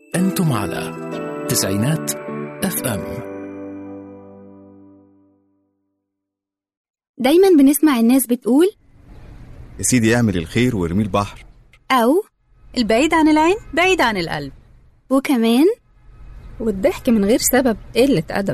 أنتم على تسعينات اف ام دايما بنسمع الناس بتقول يا سيدي اعمل الخير وارميه البحر أو البعيد عن العين بعيد عن القلب وكمان والضحك من غير سبب قلة أدب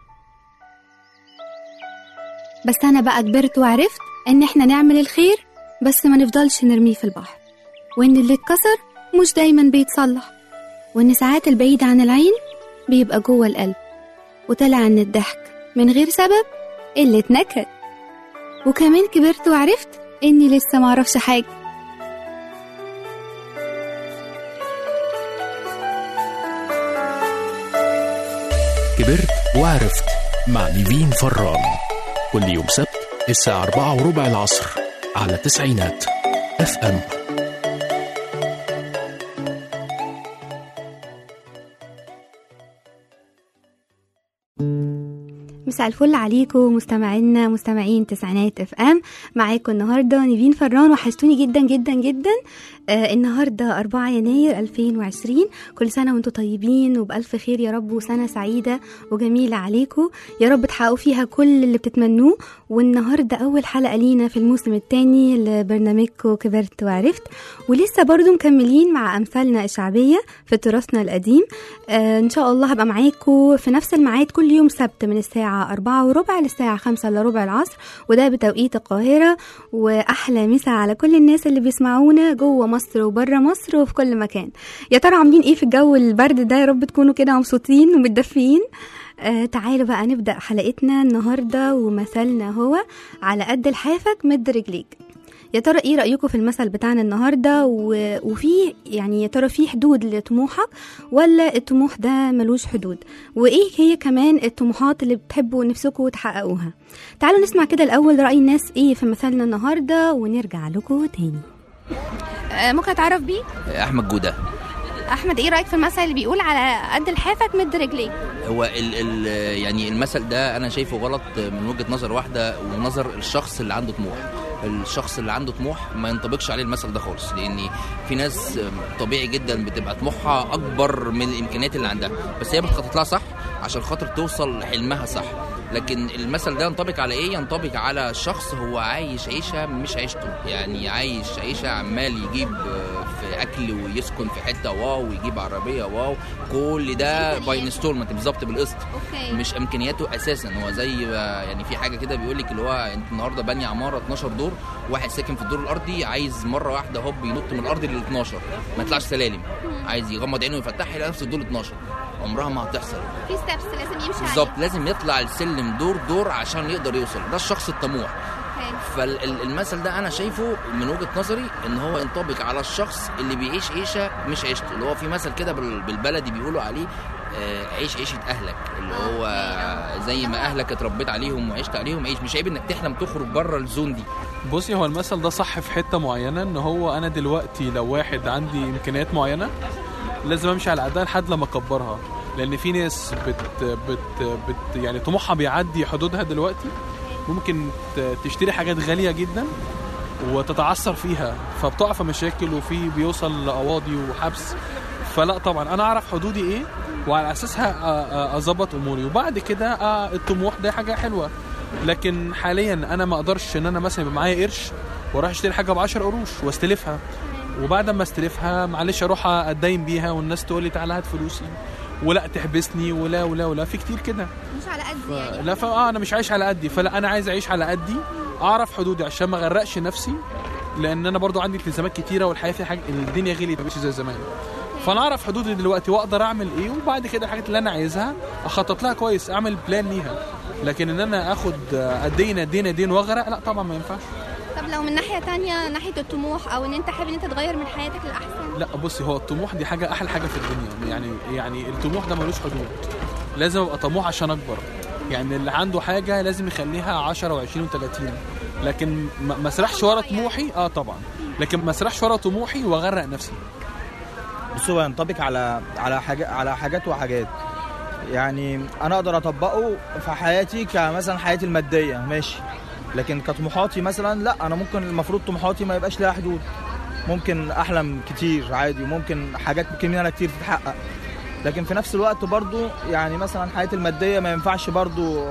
بس أنا بقى كبرت وعرفت إن إحنا نعمل الخير بس ما نفضلش نرميه في البحر وإن اللي اتكسر مش دايما بيتصلح وإن ساعات البعيد عن العين بيبقى جوه القلب وطلع إن الضحك من غير سبب قلة نكد وكمان كبرت وعرفت إني لسه معرفش حاجة كبرت وعرفت مع نيفين فران كل يوم سبت الساعة أربعة وربع العصر على تسعينات اف ام مساء الفل عليكم مستمعينا مستمعين تسعينات اف ام معاكم النهارده نيفين فران وحشتوني جدا جدا جدا آه النهارده 4 يناير 2020 كل سنه وانتم طيبين وبالف خير يا رب وسنه سعيده وجميله عليكم يا رب تحققوا فيها كل اللي بتتمنوه والنهارده اول حلقه لينا في الموسم الثاني لبرنامجكم كبرت وعرفت ولسه برضو مكملين مع امثالنا الشعبيه في تراثنا القديم آه ان شاء الله هبقى معاكم في نفس الميعاد كل يوم سبت من الساعه أربعة وربع للساعة خمسة إلا ربع العصر وده بتوقيت القاهرة وأحلى مسا على كل الناس اللي بيسمعونا جوه مصر وبره مصر وفي كل مكان يا ترى عاملين إيه في الجو البرد ده يا رب تكونوا كده مبسوطين ومتدفيين آه تعالوا بقى نبدأ حلقتنا النهاردة ومثلنا هو على قد لحافك مد رجليك يا ترى ايه رايكم في المثل بتاعنا النهارده و... وفي يعني يا ترى في حدود لطموحك ولا الطموح ده ملوش حدود وايه هي كمان الطموحات اللي بتحبوا نفسكم تحققوها تعالوا نسمع كده الاول راي الناس ايه في مثلنا النهارده ونرجع لكم تاني آه ممكن اتعرف بيه احمد جوده احمد ايه رايك في المثل اللي بيقول على قد لحافك مد رجليك هو ال ال يعني المثل ده انا شايفه غلط من وجهه نظر واحده ونظر الشخص اللي عنده طموح الشخص اللي عنده طموح ما ينطبقش عليه المثل ده خالص لان في ناس طبيعي جدا بتبقى طموحها اكبر من الامكانيات اللي عندها بس هي بتخطط لها صح عشان خاطر توصل لحلمها صح لكن المثل ده ينطبق على ايه ينطبق على شخص هو عايش عيشه مش عيشته يعني عايش عيشه عمال يجيب في اكل ويسكن في حته واو ويجيب عربيه واو كل ده باي انستولمنت بالظبط بالقسط أوكي. مش امكانياته اساسا هو زي يعني في حاجه كده بيقول لك اللي هو انت النهارده باني عماره 12 دور واحد ساكن في الدور الارضي عايز مره واحده هوب ينط من الارض لل 12 ما يطلعش سلالم عايز يغمض عينه ويفتحها يلاقي نفسه الدور 12 عمرها ما هتحصل في ستيبس لازم يمشي بالظبط لازم يطلع السلم دور دور عشان يقدر يوصل ده الشخص الطموح فالمثل ده انا شايفه من وجهه نظري ان هو ينطبق على الشخص اللي بيعيش عيشه مش عيشته اللي هو في مثل كده بال- بالبلدي بيقولوا عليه آه، عيش عيشه اهلك اللي هو زي ما اهلك اتربيت عليهم وعشت عليهم عيش مش عيب انك تحلم تخرج بره الزون دي بصي هو المثل ده صح في حته معينه ان هو انا دلوقتي لو واحد عندي امكانيات معينه لازم امشي على قدها لحد لما اكبرها لان في ناس بت بت بت يعني طموحها بيعدي حدودها دلوقتي ممكن ت- تشتري حاجات غاليه جدا وتتعثر فيها فبتقع في مشاكل وفي بيوصل لقواضي وحبس فلا طبعا انا اعرف حدودي ايه وعلى اساسها أ- أ- اظبط اموري وبعد كده أ- الطموح ده حاجه حلوه لكن حاليا انا ما اقدرش ان انا مثلا يبقى معايا قرش واروح اشتري حاجه ب 10 قروش واستلفها وبعد ما استلفها معلش اروح اتدين بيها والناس تقول لي تعالى هات فلوسي ولا تحبسني ولا ولا ولا في كتير كده مش على قد ف- لا فا انا مش عايش على قدي فلا انا عايز اعيش على قدي اعرف حدودي عشان ما اغرقش نفسي لان انا برضو عندي التزامات كتيره والحياه في حاجه الدنيا غليت مش زي زمان فانا اعرف حدودي دلوقتي واقدر اعمل ايه وبعد كده الحاجات اللي انا عايزها اخطط لها كويس اعمل بلان ليها لكن ان انا اخد ادين ادين ادين واغرق لا طبعا ما ينفعش طب لو من ناحيه تانية ناحيه الطموح او ان انت حابب ان انت تغير من حياتك للاحسن لا بصي هو الطموح دي حاجه احلى حاجه في الدنيا يعني يعني الطموح ده ملوش حدود لازم ابقى طموح عشان اكبر يعني اللي عنده حاجه لازم يخليها 10 و20 و30 لكن ما ما اسرحش ورا طموحي اه طبعا لكن ما اسرحش ورا طموحي واغرق نفسي بص هو ينطبق على على حاجات على حاجات وحاجات يعني انا اقدر اطبقه في حياتي كمثلا حياتي الماديه ماشي لكن كطموحاتي مثلا لا انا ممكن المفروض طموحاتي ما يبقاش لها حدود ممكن احلم كتير عادي وممكن حاجات ممكن منها كتير تتحقق لكن في نفس الوقت برضو يعني مثلا حياتي الماديه ما ينفعش برضو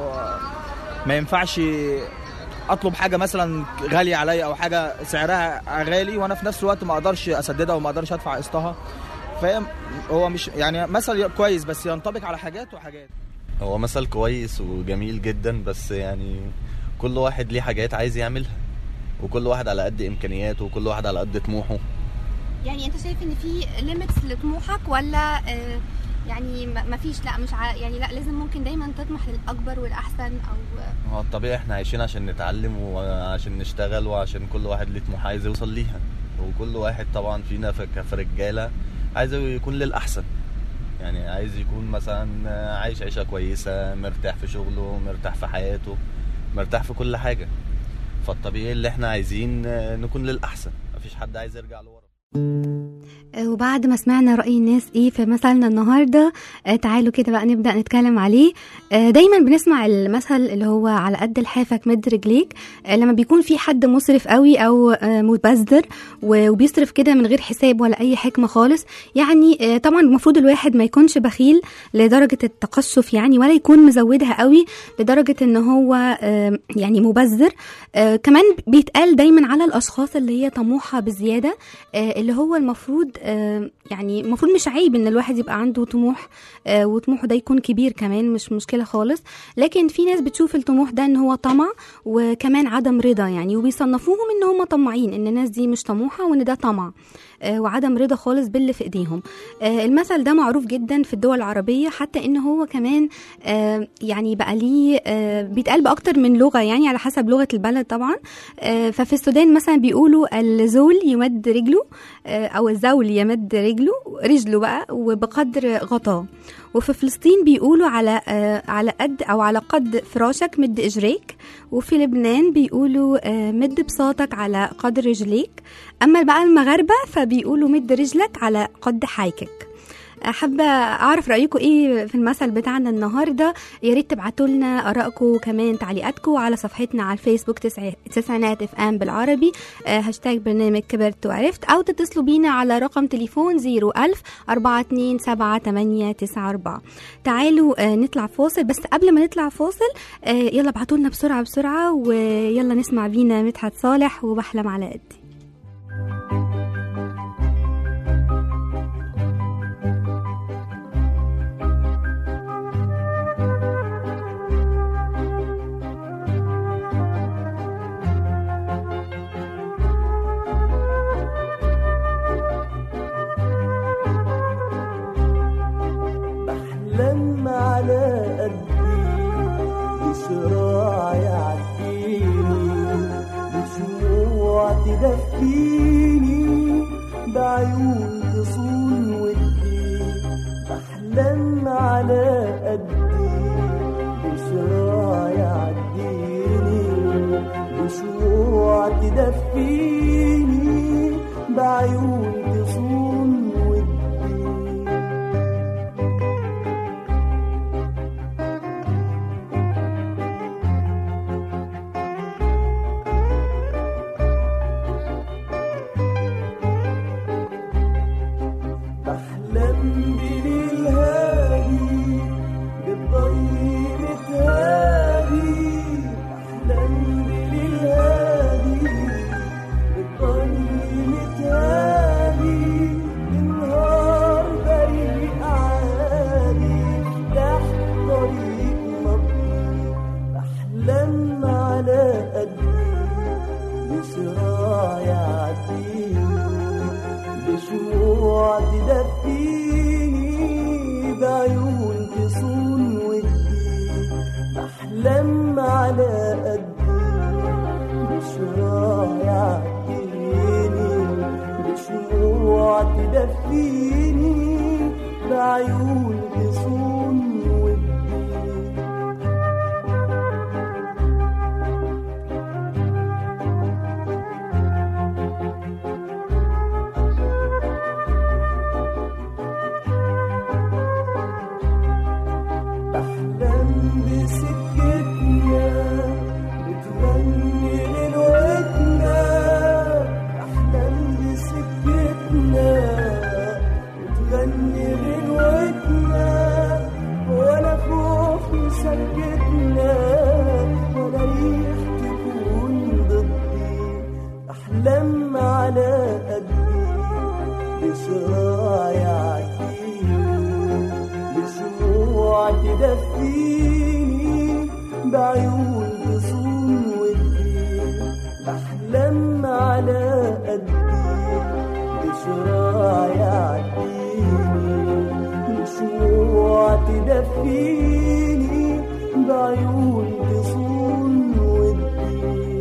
ما ينفعش اطلب حاجه مثلا غاليه عليا او حاجه سعرها غالي وانا في نفس الوقت ما اقدرش اسددها وما اقدرش ادفع قسطها فاهم هو مش يعني مثل كويس بس ينطبق على حاجات وحاجات هو مثل كويس وجميل جدا بس يعني كل واحد ليه حاجات عايز يعملها وكل واحد على قد امكانياته وكل واحد على قد طموحه يعني انت شايف ان في ليميتس لطموحك ولا آه، يعني ما فيش لا مش ع... يعني لا لازم ممكن دايما تطمح للاكبر والاحسن او هو الطبيعي احنا عايشين عشان نتعلم وعشان نشتغل وعشان كل واحد ليه طموح عايز يوصل ليها وكل واحد طبعا فينا ف- كرجاله عايز يكون للاحسن يعني عايز يكون مثلا عايش عيشه كويسه مرتاح في شغله مرتاح في حياته مرتاح في كل حاجه فالطبيعي اللي احنا عايزين نكون للاحسن مفيش حد عايز يرجع لورا آه، وبعد ما سمعنا رأي الناس ايه في مثلنا النهاردة آه، تعالوا كده بقى نبدأ نتكلم عليه آه، دايما بنسمع المثل اللي هو على قد لحافك مد رجليك آه، لما بيكون في حد مسرف قوي او آه، مبذر و- وبيصرف كده من غير حساب ولا اي حكمة خالص يعني آه، طبعا المفروض الواحد ما يكونش بخيل لدرجة التقشف يعني ولا يكون مزودها قوي لدرجة ان هو آه، يعني مبذر آه، كمان بيتقال دايما على الاشخاص اللي هي طموحة بزيادة آه، اللي هو المفروض آه، يعني المفروض مش عيب ان الواحد يبقى عنده طموح آه، وطموحه ده يكون كبير كمان مش مشكله خالص لكن في ناس بتشوف الطموح ده ان هو طمع وكمان عدم رضا يعني وبيصنفوهم ان هم طماعين ان الناس دي مش طموحه وان ده طمع آه، وعدم رضا خالص باللي في ايديهم آه، المثل ده معروف جدا في الدول العربيه حتى ان هو كمان آه، يعني بقى ليه آه، بيتقال باكتر من لغه يعني على حسب لغه البلد طبعا آه، ففي السودان مثلا بيقولوا الزول يمد رجله آه، او الزول يمد رجله رجله بقى وبقدر غطاه وفي فلسطين بيقولوا على آه، على قد او على قد فراشك مد اجريك وفي لبنان بيقولوا آه، مد بساطك على قدر رجليك اما بقى المغاربه فبيقولوا مد رجلك على قد حيكك حابة أعرف رأيكم إيه في المثل بتاعنا النهاردة يا ريت تبعتوا لنا آرائكم وكمان تعليقاتكم على صفحتنا على الفيسبوك تسع- تسعينات اف ام بالعربي آه، هاشتاج برنامج كبرت وعرفت أو تتصلوا بينا على رقم تليفون 01000 427 تعالوا آه، نطلع فاصل بس قبل ما نطلع فاصل آه، يلا ابعتوا لنا بسرعة بسرعة ويلا نسمع بينا مدحت صالح وبحلم على قدي بحلم على قدي بشراع يعديني بشموع تدفي قد ايه بشراع يعديني بشموع تدفيني بعيون تصون ودي بحلم على قد ايه بشراع يعديني بشموع تدفيني بعيون تصون ودي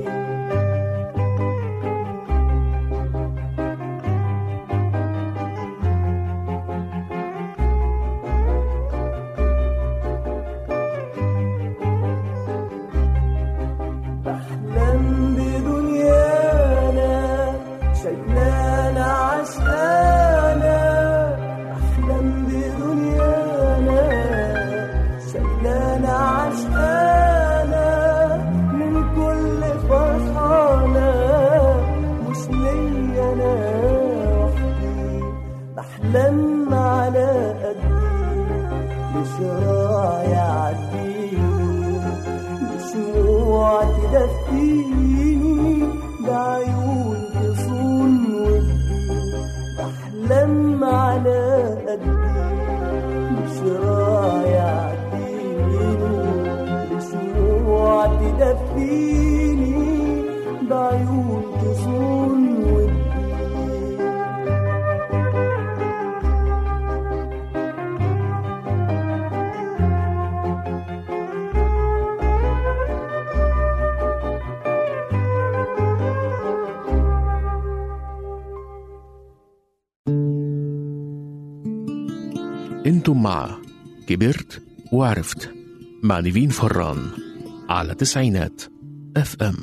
بحلم بدنيانا شايلانا عشقانا بحلم بدنيانا شايلانا عشقانا من كل فرحانة مش ليا أنا وحدي بحلم على قدي بشراع يعديني بشموع تدفيني بعيون تصون ودي بحلم على قدي بشراع يعديني بشموع تدفيني بعيون تصون ودي انتم مع كبرت وعرفت مع نيفين فران على تسعينات اف ام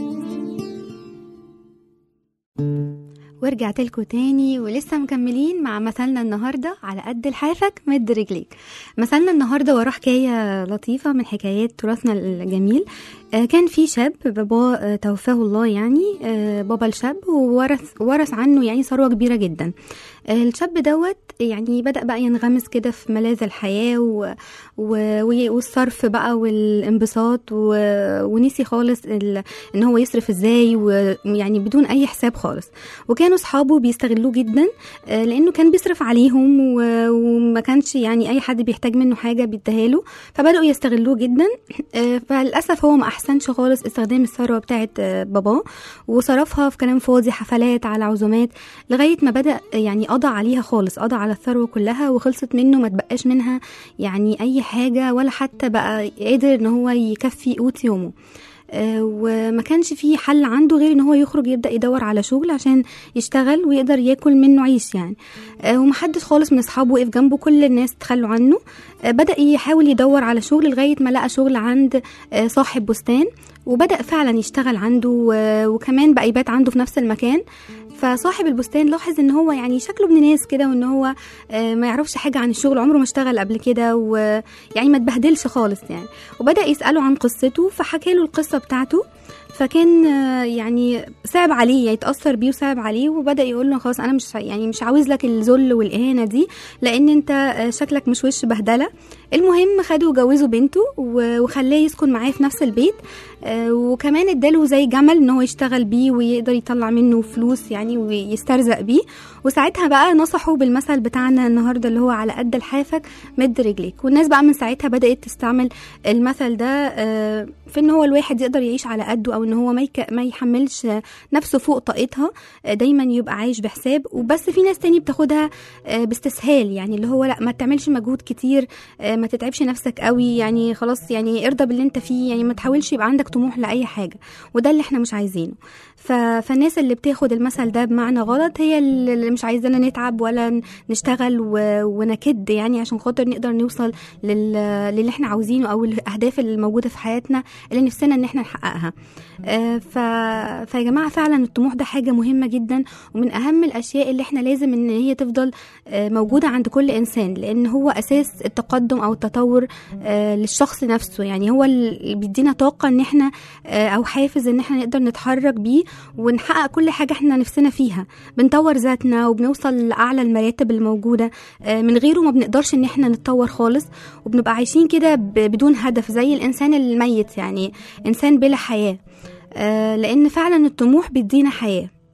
ورجعت لكم تاني ولسه مكملين مع مثلنا النهارده على قد لحافك مد رجليك مثلنا النهارده وراه حكايه لطيفه من حكايات تراثنا الجميل آه، كان في شاب بابا آه، توفاه الله يعني آه، بابا الشاب وورث ورث عنه يعني ثروه كبيره جدا آه، الشاب دوت يعني بدأ بقى ينغمس كده في ملاذ الحياة و... و... والصرف بقى والانبساط و... ونسي خالص ال... ان هو يصرف ازاي ويعني بدون اي حساب خالص وكانوا اصحابه بيستغلوه جدا آه، لانه كان بيصرف عليهم و... وما كانش يعني اي حد بيحتاج منه حاجة بيديها له فبدأوا يستغلوه جدا آه، فللأسف هو ما احسنش خالص استخدام الثروة بتاعت آه، باباه وصرفها في كلام فاضي حفلات على عزومات لغاية ما بدأ يعني قضى عليها خالص قضى على الثروة كلها وخلصت منه ما تبقاش منها يعني أي حاجة ولا حتى بقى قادر إن هو يكفي قوت يومه آه، وما كانش فيه حل عنده غير ان هو يخرج يبدا يدور على شغل عشان يشتغل ويقدر ياكل منه عيش يعني آه، ومحدش خالص من اصحابه وقف جنبه كل الناس تخلوا عنه آه، بدا يحاول يدور على شغل لغايه ما لقى شغل عند آه، صاحب بستان وبدا فعلا يشتغل عنده و- وكمان بقى يبات عنده في نفس المكان فصاحب البستان لاحظ ان هو يعني شكله ابن ناس كده وان هو آه، ما يعرفش حاجه عن الشغل عمره ما اشتغل قبل كده ويعني ما اتبهدلش خالص يعني وبدا يساله عن قصته فحكى له القصه بتاعته فكان آه، يعني صعب عليه يعني اتاثر بيه وصعب عليه وبدا يقول له خلاص انا مش يعني مش عاوز لك الذل والاهانه دي لان انت آه، شكلك مش وش بهدله المهم خده وجوزه بنته و- وخلاه يسكن معاه في نفس البيت آه، وكمان اداله زي جمل ان هو يشتغل بيه ويقدر يطلع منه فلوس يعني ويسترزق بيه وساعتها بقى نصحوا بالمثل بتاعنا النهارده اللي هو على قد لحافك مد رجليك والناس بقى من ساعتها بدات تستعمل المثل ده آه، في ان هو الواحد يقدر يعيش على قده او ان هو ما يك- ما يحملش نفسه فوق طاقتها آه، دايما يبقى عايش بحساب وبس في ناس تاني بتاخدها آه، باستسهال يعني اللي هو لا ما تعملش مجهود كتير آه، ما تتعبش نفسك قوي يعني خلاص يعني ارضى باللي انت فيه يعني ما تحاولش يبقى عندك طموح لاي حاجه وده اللي احنا مش عايزينه ف... فالناس اللي بتاخد المثل ده بمعنى غلط هي اللي مش عايزانا نتعب ولا ن- نشتغل و... ونكد يعني عشان خاطر نقدر نوصل لل... للي احنا عاوزينه او الاهداف اللي موجوده في حياتنا اللي نفسنا ان احنا نحققها آه، ف... فيا جماعه فعلا الطموح ده حاجه مهمه جدا ومن اهم الاشياء اللي احنا لازم ان هي تفضل آه، موجوده عند كل انسان لان هو اساس التقدم او التطور آه، للشخص نفسه يعني هو اللي بيدينا طاقه ان احنا آه، او حافز ان احنا نقدر نتحرك بيه ونحقق كل حاجه احنا نفسنا فيها بنطور ذاتنا وبنوصل لاعلى المراتب الموجوده آه، من غيره ما بنقدرش ان احنا نتطور خالص وبنبقى عايشين كده ب- بدون هدف زي الانسان الميت يعني انسان بلا حياه آه، لان فعلا الطموح بيدينا حياه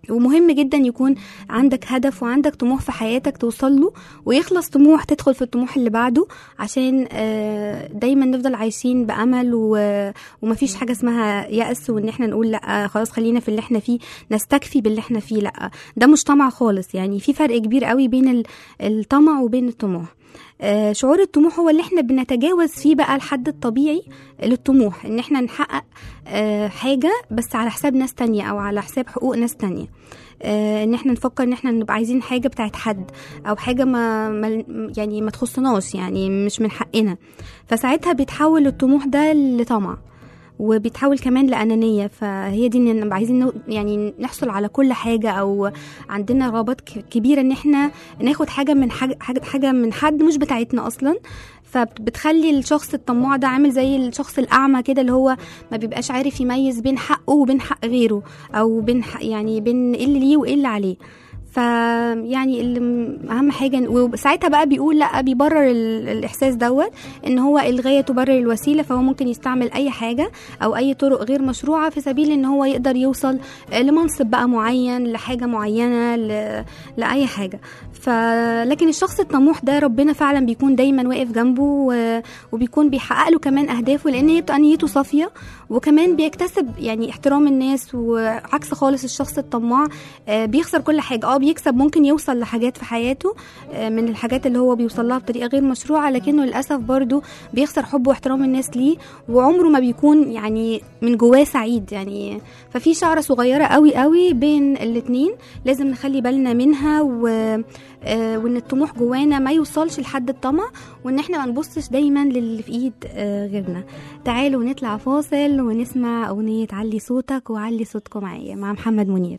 ومهم جدا يكون عندك هدف وعندك طموح في حياتك توصل له ويخلص طموح تدخل في الطموح اللي بعده عشان آه، دايما نفضل عايشين بامل و- ومفيش حاجه اسمها يأس وان احنا نقول لا خلاص خلينا في اللي احنا فيه نستكفي باللي احنا فيه لا ده مش طمع خالص يعني في فرق كبير قوي بين ال- الطمع وبين الطموح آه، شعور الطموح هو اللي احنا بنتجاوز فيه بقى الحد الطبيعي للطموح ان احنا نحقق آه، حاجة بس على حساب ناس تانية او على حساب حقوق ناس تانية آه، ان احنا نفكر ان احنا نبقى عايزين حاجة بتاعت حد او حاجة ما ما- يعني ما تخصناش يعني مش من حقنا فساعتها بيتحول الطموح ده لطمع وبيتحول كمان لأنانية فهي دي ان نبقى عايزين نو- يعني نحصل على كل حاجة او عندنا رغبات ك- كبيرة ان احنا ناخد حاجة من حاجة حاجة, حاجة من حد مش بتاعتنا اصلا فبتخلي الشخص الطماع ده عامل زي الشخص الأعمى كده اللي هو ما بيبقاش عارف يميز بين حقه وبين حق غيره أو بين حق يعني بين إيه اللي ليه وإيه اللي عليه فيعني اللي م- اهم حاجه وساعتها بقى بيقول لا بيبرر ال- الاحساس دوت ان هو الغايه تبرر الوسيله فهو ممكن يستعمل اي حاجه او اي طرق غير مشروعه في سبيل ان هو يقدر يوصل آه، لمنصب بقى معين لحاجه معينه ل... لاي حاجه ف لكن الشخص الطموح ده ربنا فعلا بيكون دايما واقف جنبه و... وبيكون بيحقق له كمان اهدافه لان هي بتبقى نيته صافيه وكمان بيكتسب يعني احترام الناس وعكس خالص الشخص الطماع آه، بيخسر كل حاجه اه بيكسب ممكن يوصل لحاجات في حياته آه، من الحاجات اللي هو بيوصل لها بطريقه غير مشروعه لكنه للاسف برضو بيخسر حب واحترام الناس ليه وعمره ما بيكون يعني من جواه سعيد يعني ففي شعره صغيره قوي قوي بين الاتنين لازم نخلي بالنا منها و آه، وان الطموح جوانا ما يوصلش لحد الطمع وان احنا ما نبصش دايما للي في ايد آه، غيرنا تعالوا نطلع فاصل ونسمع اغنيه علي صوتك وعلي صوتكم معايا مع محمد منير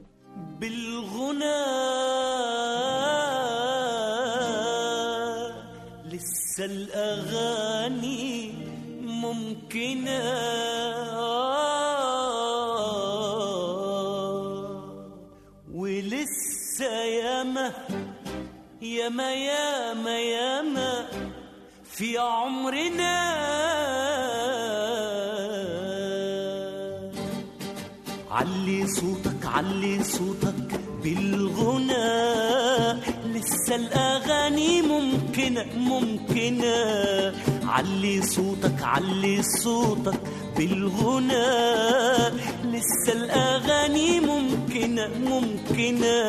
بالغنى لسه الأغاني ممكنة ولسه ياما ياما ياما ياما في عمرنا علي صوتك علي صوتك بالغنى لسه الأغاني ممكنة ممكنة علي صوتك علي صوتك بالغنى لسه الأغاني ممكنة ممكنة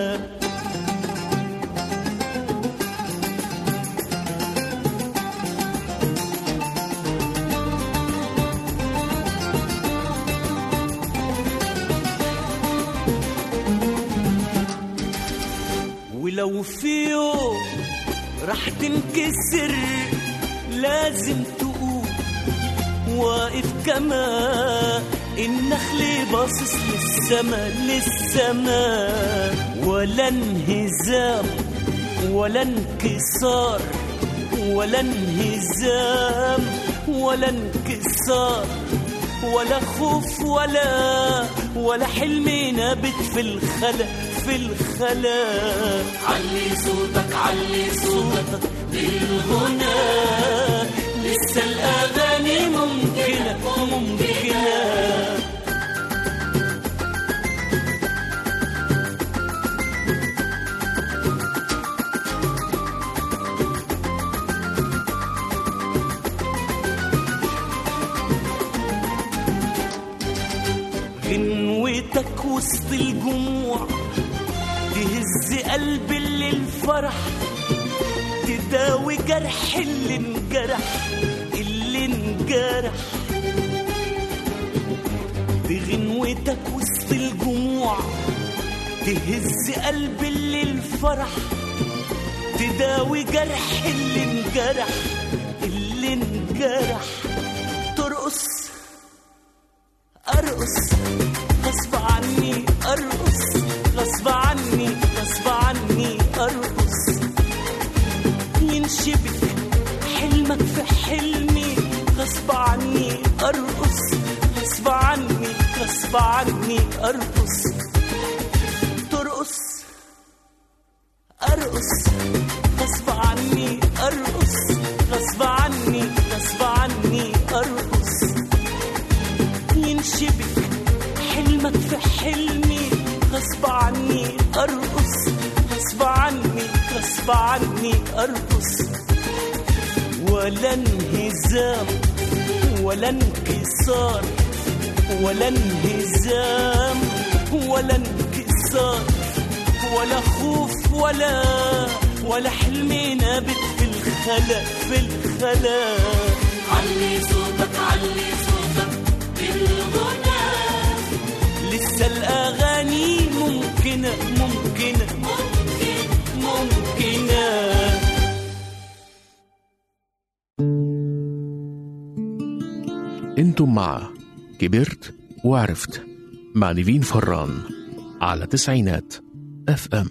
ولو في يوم راح تنكسر لازم تقوم واقف كما النخل باصص للسما للسما ولا انهزام ولا انكسار ولا انهزام ولا انكسار ولا خوف ولا ولا حلم نابت في الخلا في الخلا علي صوتك علي صوتك بالغنى لسه الأغاني ممكنة ممكنة غنوتك وسط الجموع تهز قلب اللي الفرح تداوي جرح اللي انجرح اللي انجرح بغنوتك وسط الجموع تهز قلب اللي الفرح تداوي جرح اللي انجرح اللي انجرح ترقص ارقص غصب عني ارقص غصب عني غصب عني ارقص ينشبك حلمك في حلمي غصب عني ارقص غصب عني غصب عني ارقص ترقص ارقص غصب عني ارقص غصب عني غصب عني ارقص ينشبك حلمك في حلمي غصب غصب عني ارقص ولا انهزام ولا انكسار ولا انهزام ولا انكسار ولا خوف ولا ولا حلم نابت في الخلا في الخلا علي صوتك علي صوتك بالغنى لسه الاغاني ممكنه ممكنه ممكن ممكنه انتم مع كبرت وعرفت مع نيفين فران على تسعينات اف ام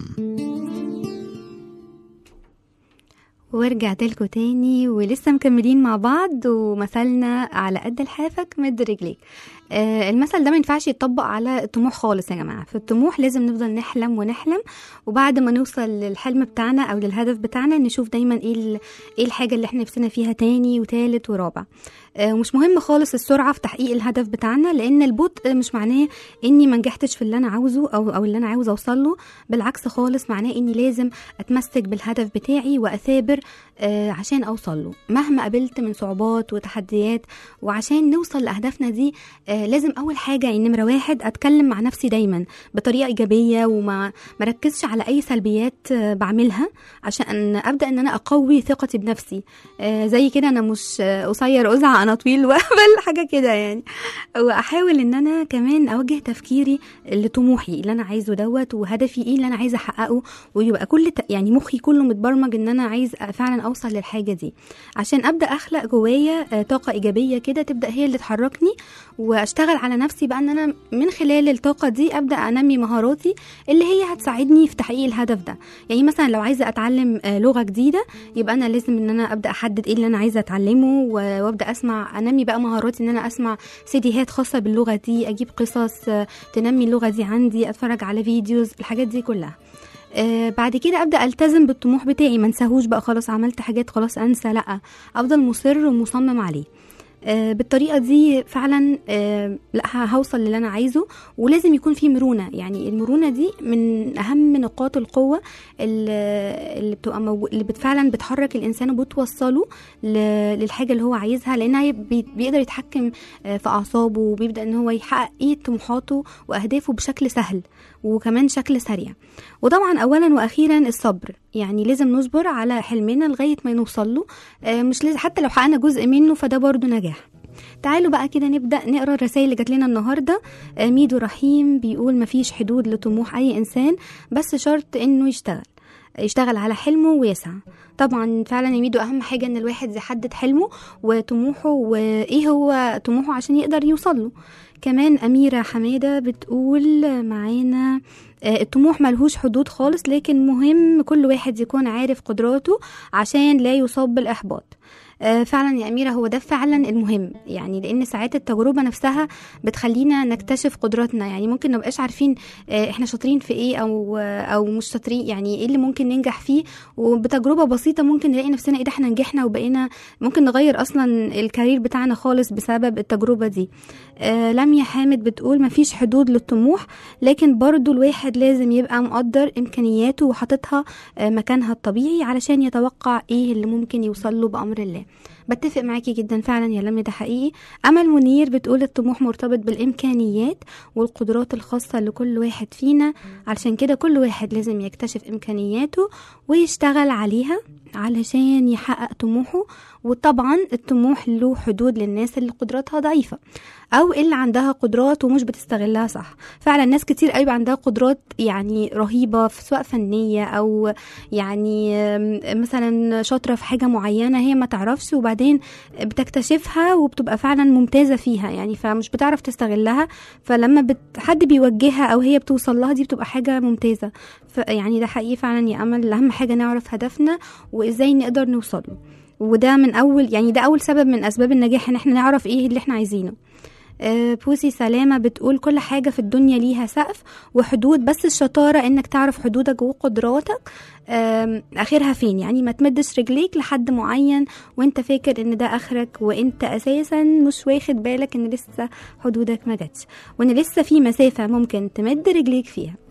ورجعت لكم تاني ولسه مكملين مع بعض ومثلنا على قد لحافك مد رجليك آه المثل ده ما ينفعش يتطبق على الطموح خالص يا جماعه في الطموح لازم نفضل نحلم ونحلم وبعد ما نوصل للحلم بتاعنا او للهدف بتاعنا نشوف دايما ايه ال- ايه الحاجه اللي احنا نفسنا فيها تاني وتالت ورابع آه، ومش مهم خالص السرعه في تحقيق الهدف بتاعنا لان البطء مش معناه اني ما نجحتش في اللي انا عاوزه او او اللي انا عاوزه اوصل له بالعكس خالص معناه اني لازم اتمسك بالهدف بتاعي واثابر آه، عشان اوصل له مهما قابلت من صعوبات وتحديات وعشان نوصل لاهدافنا دي آه، لازم اول حاجه يعني نمره واحد اتكلم مع نفسي دايما بطريقه ايجابيه وما مركزش على اي سلبيات آه، بعملها عشان ابدا ان انا اقوي ثقتي بنفسي آه، زي كده انا مش آه، قصير ازعق انا طويل واهبل حاجه كده يعني واحاول ان انا كمان اوجه تفكيري لطموحي اللي انا عايزه دوت وهدفي ايه اللي انا عايزه احققه ويبقى كل ت- يعني مخي كله متبرمج ان انا عايز فعلا اوصل للحاجه دي عشان ابدا اخلق جوايا آه، طاقه ايجابيه كده تبدا هي اللي تحركني واشتغل على نفسي بقى ان انا من خلال الطاقه دي ابدا انمي مهاراتي اللي هي هتساعدني في تحقيق الهدف ده يعني مثلا لو عايزه اتعلم آه، لغه جديده يبقى انا لازم ان انا ابدا احدد ايه اللي انا عايزه اتعلمه و- وابدا اسمع انمي بقى مهاراتي ان انا اسمع سيديهات خاصه باللغه دي اجيب قصص آه، تنمي اللغه دي عندي اتفرج على فيديوز الحاجات دي كلها آه بعد كده ابدا التزم بالطموح بتاعي ما انساهوش بقى خلاص عملت حاجات خلاص انسى لا افضل مصر ومصمم عليه آه، بالطريقه دي فعلا آه، لا ه- هوصل للي انا عايزه ولازم يكون في مرونه يعني المرونه دي من اهم نقاط القوه اللي اللي بتبقى مو... اللي بت- فعلا بتحرك الانسان وبتوصله ل... للحاجه اللي هو عايزها لانها هي بي... بيقدر يتحكم آه، في اعصابه وبيبدا ان هو يحقق ايه طموحاته واهدافه بشكل سهل وكمان شكل سريع وطبعا اولا واخيرا الصبر يعني لازم نصبر على حلمنا لغايه ما نوصل له آه، مش لازم حتى لو حققنا جزء منه فده برضو نجاح تعالوا بقى كده نبدا نقرا الرسائل اللي جات لنا النهارده آه، ميدو رحيم بيقول مفيش حدود لطموح اي انسان بس شرط انه يشتغل يشتغل على حلمه ويسعى طبعا فعلا يا ميدو اهم حاجه ان الواحد يحدد حلمه وطموحه وايه هو طموحه عشان يقدر يوصل له كمان أميرة حمادة بتقول معانا آه، الطموح ملهوش حدود خالص لكن مهم كل واحد يكون عارف قدراته عشان لا يصاب بالإحباط آه، فعلا يا أميرة هو ده فعلا المهم يعني لأن ساعات التجربة نفسها بتخلينا نكتشف قدراتنا يعني ممكن نبقاش عارفين آه، احنا شاطرين في ايه أو أو مش شاطرين يعني ايه اللي ممكن ننجح فيه وبتجربة بسيطة ممكن نلاقي نفسنا ايه ده احنا نجحنا وبقينا ممكن نغير أصلا الكارير بتاعنا خالص بسبب التجربة دي آه لميا حامد بتقول مفيش حدود للطموح لكن برضو الواحد لازم يبقى مقدر إمكانياته وحاططها آه مكانها الطبيعي علشان يتوقع إيه اللي ممكن يوصل له بأمر الله بتفق معاكي جدا فعلا يا لمي ده حقيقي أمل منير بتقول الطموح مرتبط بالإمكانيات والقدرات الخاصة لكل واحد فينا علشان كده كل واحد لازم يكتشف إمكانياته ويشتغل عليها علشان يحقق طموحه وطبعا الطموح له حدود للناس اللي قدراتها ضعيفة او اللي عندها قدرات ومش بتستغلها صح فعلا ناس كتير قوي عندها قدرات يعني رهيبه في سواء فنيه او يعني آم، مثلا شاطره في حاجه معينه هي ما تعرفش وبعدين بتكتشفها وبتبقى فعلا ممتازه فيها يعني فمش بتعرف تستغلها فلما بت... حد بيوجهها او هي بتوصل لها دي بتبقى حاجه ممتازه ف... يعني ده حقيقي فعلا يا امل اهم حاجه نعرف هدفنا وازاي نقدر نوصل له وده من اول يعني ده اول سبب من اسباب النجاح ان احنا نعرف ايه اللي احنا عايزينه آه، بوسي سلامة بتقول كل حاجة في الدنيا ليها سقف وحدود بس الشطارة انك تعرف حدودك وقدراتك آم، اخرها فين يعني ما تمدش رجليك لحد معين وانت فاكر ان ده اخرك وانت اساسا مش واخد بالك ان لسه حدودك ما جاتش وان لسه في مسافة ممكن تمد رجليك فيها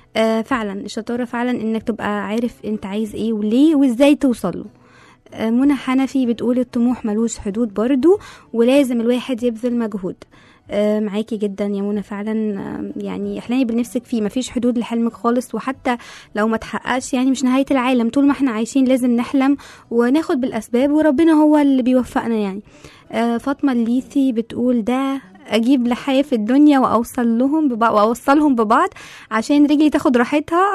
آه فعلا الشطاره فعلا انك تبقى عارف انت عايز ايه وليه وازاي توصل له آه، منى حنفي بتقول الطموح ملوش حدود برضو ولازم الواحد يبذل مجهود آه، معاكي جدا يا منى فعلا آه، يعني احلامي بنفسك فيه مفيش حدود لحلمك خالص وحتى لو ما تحققش يعني مش نهاية العالم طول ما احنا عايشين لازم نحلم وناخد بالأسباب وربنا هو اللي بيوفقنا يعني آه، فاطمة الليثي بتقول ده اجيب لحية في الدنيا واوصل لهم ببعض واوصلهم ببعض عشان رجلي تاخد راحتها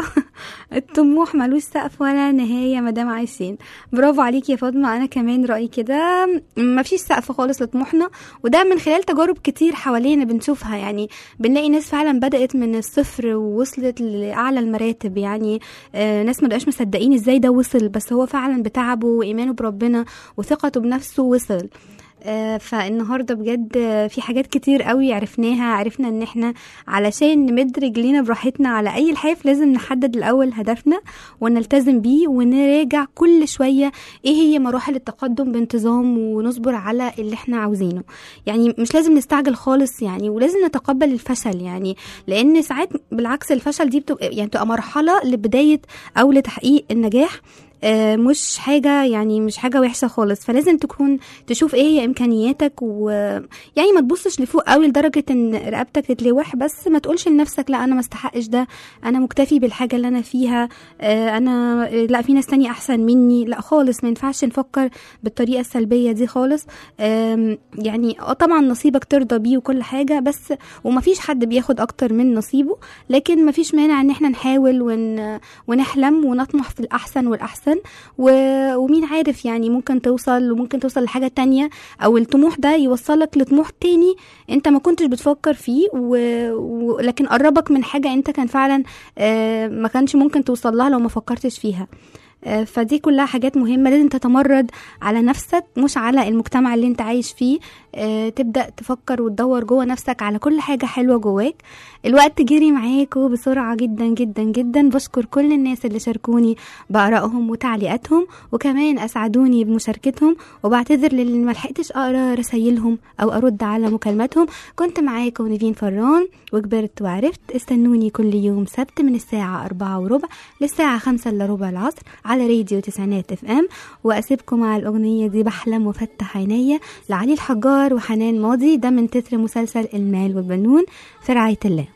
الطموح ملوش سقف ولا نهاية مادام عايشين برافو عليكي يا فاطمة انا كمان رأيي كده مفيش سقف خالص لطموحنا وده من خلال تجارب كتير حوالينا بنشوفها يعني بنلاقي ناس فعلا بدأت من الصفر ووصلت لأعلى المراتب يعني آه، ناس ما بقاش مصدقين ازاي ده وصل بس هو فعلا بتعبه وإيمانه بربنا وثقته بنفسه وصل آه، فالنهارده بجد آه، في حاجات كتير قوي عرفناها عرفنا ان احنا علشان نمد رجلينا براحتنا على اي لحاف لازم نحدد الاول هدفنا ونلتزم بيه ونراجع كل شويه ايه هي مراحل التقدم بانتظام ونصبر على اللي احنا عاوزينه يعني مش لازم نستعجل خالص يعني ولازم نتقبل الفشل يعني لان ساعات بالعكس الفشل دي بتبقى يعني بتبقى مرحله لبدايه او لتحقيق النجاح آه، مش حاجة يعني مش حاجة وحشة خالص فلازم تكون تشوف ايه هي امكانياتك و يعني ما تبصش لفوق قوي لدرجة ان رقبتك تتلوح بس ما تقولش لنفسك لا انا ما استحقش ده انا مكتفي بالحاجة اللي انا فيها آه، انا لا في ناس تانية احسن مني لا خالص ما ينفعش نفكر بالطريقة السلبية دي خالص آم، يعني اه طبعا نصيبك ترضى بيه وكل حاجة بس وما فيش حد بياخد اكتر من نصيبه لكن ما فيش مانع ان احنا نحاول ون... ونحلم ونطمح في الاحسن والاحسن و... ومين عارف يعني ممكن توصل وممكن توصل لحاجة تانية او الطموح ده يوصلك لطموح تاني انت ما كنتش بتفكر فيه و... و... لكن قربك من حاجة انت كان فعلا آه، ما كانش ممكن توصل لها لو ما فكرتش فيها آه، فدي كلها حاجات مهمة لازم تتمرد على نفسك مش على المجتمع اللي انت عايش فيه آه، تبدأ تفكر وتدور جوه نفسك على كل حاجة حلوة جواك الوقت جري معاكوا بسرعة جدا جدا جدا بشكر كل الناس اللي شاركوني بآرائهم وتعليقاتهم وكمان أسعدوني بمشاركتهم وبعتذر للي ملحقتش أقرأ رسايلهم أو أرد على مكالماتهم كنت معاكم نيفين فران وكبرت وعرفت استنوني كل يوم سبت من الساعة أربعة وربع للساعة خمسة إلا ربع العصر على راديو تسعينات اف ام وأسيبكم مع الأغنية دي بحلم وفتح عينيا لعلي الحجار وحنان ماضي ده من تتر مسلسل المال والبنون في رعاية الله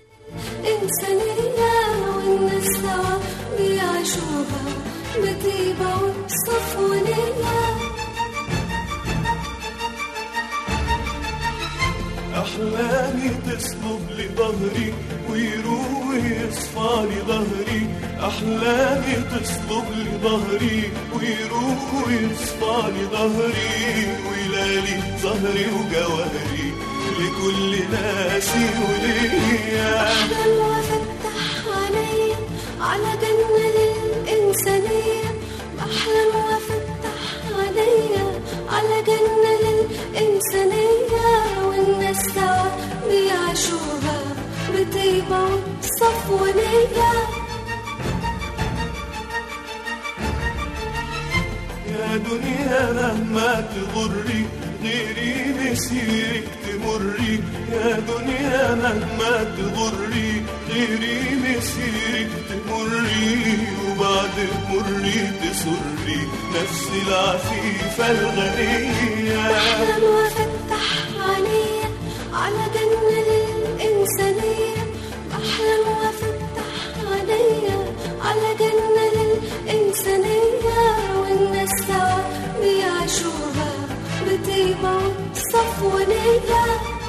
إنسانية والناس سوا بيعيشوها بطيبة وصفونية أحلامي تصلب لظهري ويروح ويصفى لي ظهري أحلامي تصلب لظهري ويروح ويصفى لي ظهري ويلالي ظهري وجوهري لكل ناسي وليا أحلم وأفتح عينيا على جنة للإنسانية بحلم وأفتح عينيا على جنة للإنسانية والناس سوا بيعيشوها بطيبة وصفونية يا دنيا مهما تغري غيري مسيرك تمري يا دنيا مهما تغري غيري مسيرك تمري وبعد مري تسري نفسي العفيفة الغنية بحلم وأفتح عينيا على جنة للإنسانية بحلم وأفتح عينيا على جنة للإنسانية والناس سوا بيعيشوها بطيبة وصفونية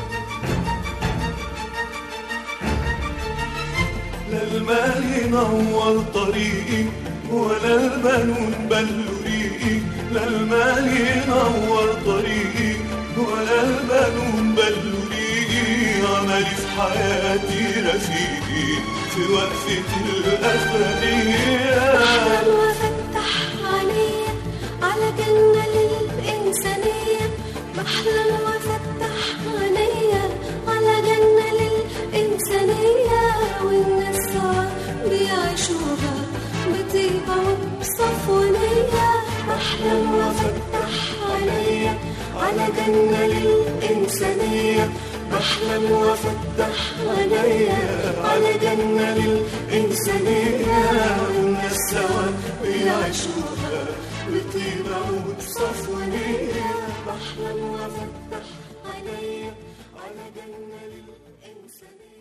لا المال ينور طريقي ولا البنون بلوا ريقي لا المال ينور طريقي ولا البنون بلوا ريقي عملي في حياتي رفيقي في وقفة الأخرية بحلم وأفتح عينيا على جنة للإنسانية بحلم وأفتح عينيا على جنة للإنسانية والناس سوا بيعيشوها بطيبة وبصفونية بحلم وأفتح عينيا على جنة للإنسانية بحلم وافتح عينيا على جنة للإنسانية والناس سوا بيعيشوها بطيبة وبصفوانية بحلم وافتح عينيا على جنة للإنسانية